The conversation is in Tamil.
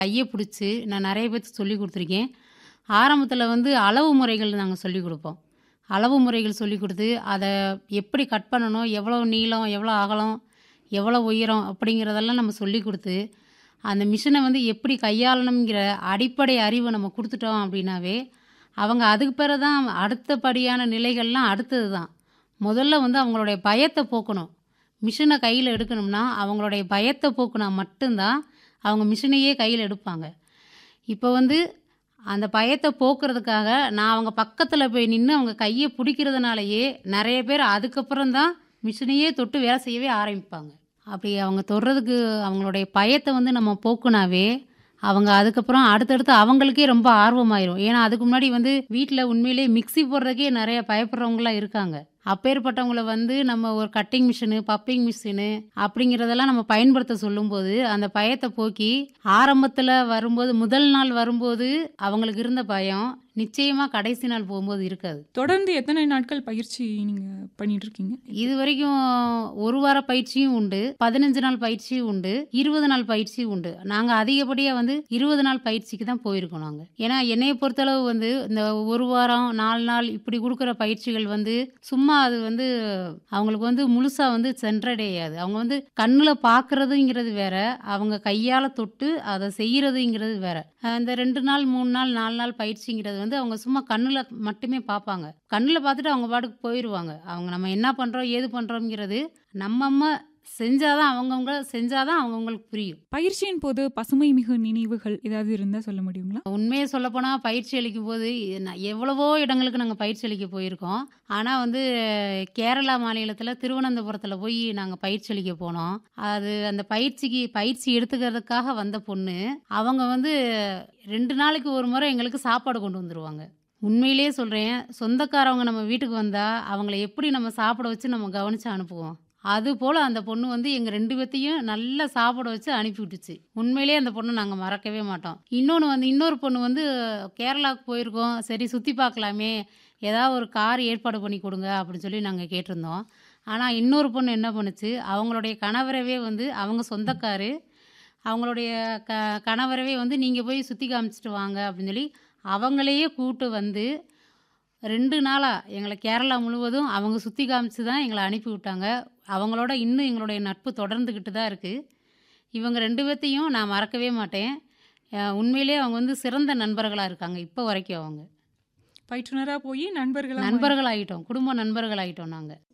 கையை பிடிச்சி நான் நிறைய பேத்துக்கு சொல்லி கொடுத்துருக்கேன் ஆரம்பத்தில் வந்து அளவு முறைகள் நாங்கள் சொல்லி கொடுப்போம் அளவு முறைகள் சொல்லி கொடுத்து அதை எப்படி கட் பண்ணணும் எவ்வளோ நீளம் எவ்வளோ அகலம் எவ்வளோ உயரம் அப்படிங்கிறதெல்லாம் நம்ம சொல்லி கொடுத்து அந்த மிஷினை வந்து எப்படி கையாளணுங்கிற அடிப்படை அறிவை நம்ம கொடுத்துட்டோம் அப்படின்னாவே அவங்க அதுக்கு பிறகு தான் அடுத்தபடியான நிலைகள்லாம் அடுத்தது தான் முதல்ல வந்து அவங்களுடைய பயத்தை போக்கணும் மிஷினை கையில் எடுக்கணும்னா அவங்களுடைய பயத்தை போக்குனா மட்டும்தான் அவங்க மிஷினையே கையில் எடுப்பாங்க இப்போ வந்து அந்த பயத்தை போக்குறதுக்காக நான் அவங்க பக்கத்தில் போய் நின்று அவங்க கையை பிடிக்கிறதுனாலயே நிறைய பேர் அதுக்கப்புறம் தான் மிஷினையே தொட்டு வேலை செய்யவே ஆரம்பிப்பாங்க அப்படி அவங்க தொடுறதுக்கு அவங்களுடைய பயத்தை வந்து நம்ம போக்குனாவே அவங்க அதுக்கப்புறம் அடுத்தடுத்து அவங்களுக்கே ரொம்ப ஆர்வமாயிரும் ஏன்னா அதுக்கு முன்னாடி வந்து வீட்டில் உண்மையிலேயே மிக்ஸி போடுறதுக்கே நிறைய பயப்படுறவங்களாம் இருக்காங்க அப்பேற்பட்டவங்கள வந்து நம்ம ஒரு கட்டிங் மிஷினு பப்பிங் மிஷினு அப்படிங்கிறதெல்லாம் நம்ம பயன்படுத்த சொல்லும்போது அந்த பயத்தை போக்கி ஆரம்பத்தில் வரும்போது முதல் நாள் வரும்போது அவங்களுக்கு இருந்த பயம் நிச்சயமா கடைசி நாள் போகும்போது இருக்காது தொடர்ந்து எத்தனை நாட்கள் பயிற்சி நீங்க பண்ணிட்டு இருக்கீங்க இது வரைக்கும் ஒரு வார பயிற்சியும் உண்டு பதினஞ்சு நாள் பயிற்சியும் உண்டு இருபது நாள் பயிற்சியும் உண்டு நாங்கள் அதிகப்படியாக வந்து இருபது நாள் பயிற்சிக்கு தான் போயிருக்கோம் நாங்கள் ஏன்னா என்னைய பொறுத்தளவு வந்து இந்த ஒரு வாரம் நாலு நாள் இப்படி கொடுக்குற பயிற்சிகள் வந்து சும்மா அது வந்து அவங்களுக்கு வந்து முழுசாக வந்து சென்றடையாது அவங்க வந்து கண்ணில் பார்க்குறதுங்கிறது வேற அவங்க கையால் தொட்டு அதை செய்கிறதுங்கிறது வேற அஹ் இந்த ரெண்டு நாள் மூணு நாள் நாலு நாள் பயிற்சிங்கிறது வந்து அவங்க சும்மா கண்ணில் மட்டுமே பார்ப்பாங்க கண்ணில் பார்த்துட்டு அவங்க பாட்டுக்கு போயிடுவாங்க அவங்க நம்ம என்ன பண்ணுறோம் ஏது பண்ணுறோங்கிறது நம்ம அம்மா செஞ்சாதான் அவங்கவுங்க செஞ்சாதான் அவங்கவுங்களுக்கு புரியும் பயிற்சியின் போது பசுமை மிகு நினைவுகள் ஏதாவது இருந்தா சொல்ல முடியுங்களா உண்மையை சொல்லப்போனால் பயிற்சி அளிக்கும் போது நான் எவ்வளவோ இடங்களுக்கு நாங்கள் பயிற்சி அளிக்க போயிருக்கோம் ஆனால் வந்து கேரளா மாநிலத்தில் திருவனந்தபுரத்தில் போய் நாங்கள் பயிற்சி அளிக்க போனோம் அது அந்த பயிற்சிக்கு பயிற்சி எடுத்துக்கிறதுக்காக வந்த பொண்ணு அவங்க வந்து ரெண்டு நாளைக்கு ஒரு முறை எங்களுக்கு சாப்பாடு கொண்டு வந்துருவாங்க உண்மையிலேயே சொல்கிறேன் சொந்தக்காரவங்க நம்ம வீட்டுக்கு வந்தால் அவங்கள எப்படி நம்ம சாப்பிட வச்சு நம்ம கவனித்து அனுப்புவோம் அது போல் அந்த பொண்ணு வந்து எங்கள் ரெண்டு பேர்த்தையும் நல்லா சாப்பிட வச்சு அனுப்பி விட்டுச்சு உண்மையிலேயே அந்த பொண்ணு நாங்கள் மறக்கவே மாட்டோம் இன்னொன்று வந்து இன்னொரு பொண்ணு வந்து கேரளாவுக்கு போயிருக்கோம் சரி சுற்றி பார்க்கலாமே ஏதாவது ஒரு கார் ஏற்பாடு பண்ணி கொடுங்க அப்படின்னு சொல்லி நாங்கள் கேட்டிருந்தோம் ஆனால் இன்னொரு பொண்ணு என்ன பண்ணுச்சு அவங்களுடைய கணவரவே வந்து அவங்க சொந்தக்காரு அவங்களுடைய க கணவரவே வந்து நீங்கள் போய் சுற்றி காமிச்சிட்டு வாங்க அப்படின்னு சொல்லி அவங்களையே கூட்டு வந்து ரெண்டு நாளாக எங்களை கேரளா முழுவதும் அவங்க சுற்றி காமிச்சு தான் எங்களை அனுப்பி விட்டாங்க அவங்களோட இன்னும் எங்களுடைய நட்பு தொடர்ந்துக்கிட்டு தான் இருக்குது இவங்க ரெண்டு பேர்த்தையும் நான் மறக்கவே மாட்டேன் அஹ் உண்மையிலேயே அவங்க வந்து சிறந்த நண்பர்களாக இருக்காங்க இப்போ வரைக்கும் அவங்க பயிற்றுனரா போய் நண்பர்களா நண்பர்கள் ஆகிட்டோம் குடும்ப நண்பர்கள் ஆகிட்டோம் நாங்கள்